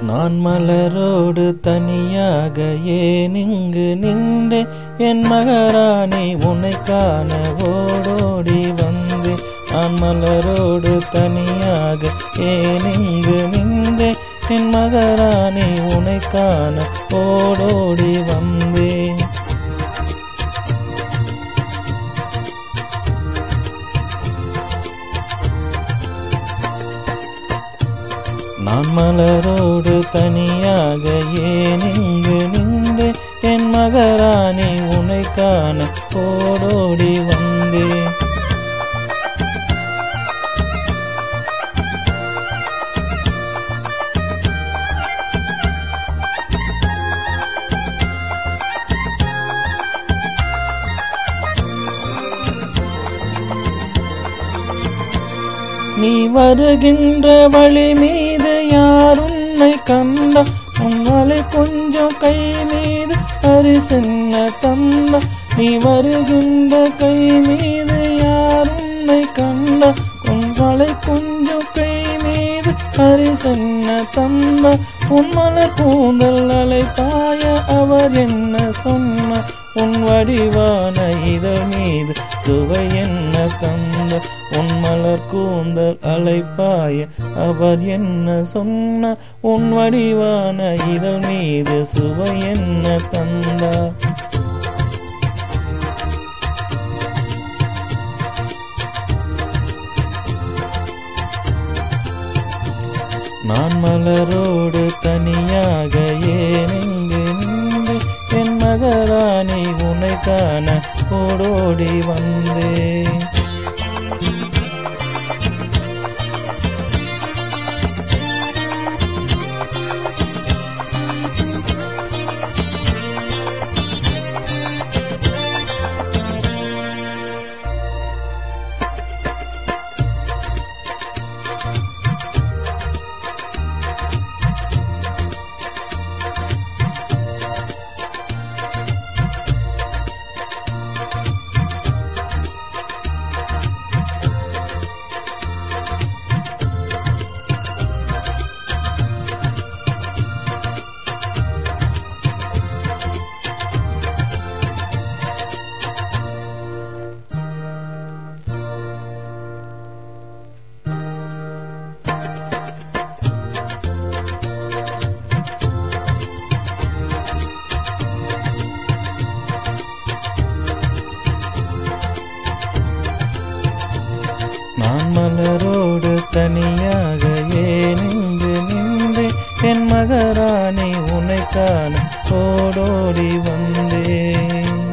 நான் மலரோடு தனியாக ஏன் இங்கு நின்றேன் என் மகாராணி உன்னை காண ஓடோடி வந்தேன் நான் மலரோடு தனியாக ஏன் இங்கு நின்றேன் என் மகாராணி உன்னை காண ஓடோடி வந்தேன் நான் மலரோடு தனியாக ஏன் இங்கு நின்று என் மகராணி உன்னை காண ஓடோடி வந்தேன் நீ வருகின்ற வழி மீது யார் உன்னை கண்ட உங்களை கொஞ்சம் கை மீது அரிசென்ன தந்த நீ வருகின்ற கை மீது யார் உன்னை கண்ட உங்களை கொஞ்சம் கை மீது அரிசென்ன தந்த உன் மலர் கூந்தல் அலைப்பாய அவர் என்ன சொன்ன உன் வடிவான இதழ் மீது சுவை என்ன தந்த உன் மலர் கூந்தல் அலைப்பாய அவர் என்ன சொன்ன உன் வடிவான இதழ் மீது சுவை என்ன தந்தார் நான் மலரோடு தனியாக ஏன் இங்கு நின்று என் மகராணி உன்னை காண ஓடோடி வந்தேன் நான் மலரோடு தனியாக ஏன் இங்கு நின்று என் மகராணி உன்னை காண ஓடோடி வந்தேன்